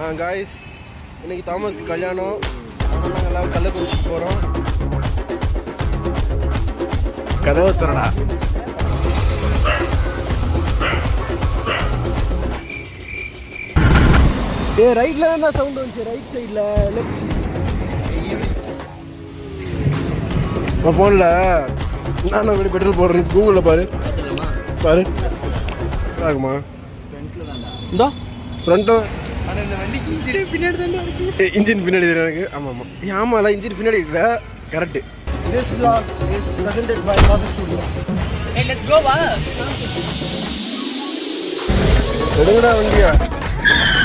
ஆ guys இன்னைக்கு தாமஸ்க்கு கல்யாணம் அதனால நாங்கள் எல்லாரும் கள்ளக்குறிச்சிக்கு போகிறோம் கதவை திறடா ஏ ரைட்ல தான் சவுண்ட் வந்துச்சு ரைட் சைடில் லெஃப்ட் ஃபோனில் நானும் கூட பெட்ரோல் போடுறேன் கூகுளில் பாரு பாரு ஆகுமா இந்தா ஃப்ரண்ட்டும் ஆனால் இந்த வண்டிக்கு இன்ஜினே பின்னாடி தான் இருக்கு இன்ஜின் பின்னாடி தெரியும் எனக்கு ஆமாம் ஆமாம் ஆமாம்ல இன்ஜின் பின்னாடி இருக்கிற correct this vlog is presented by Process Studio ஏய் லெட்ஸ் கோ வா எடுங்கடா வண்டியா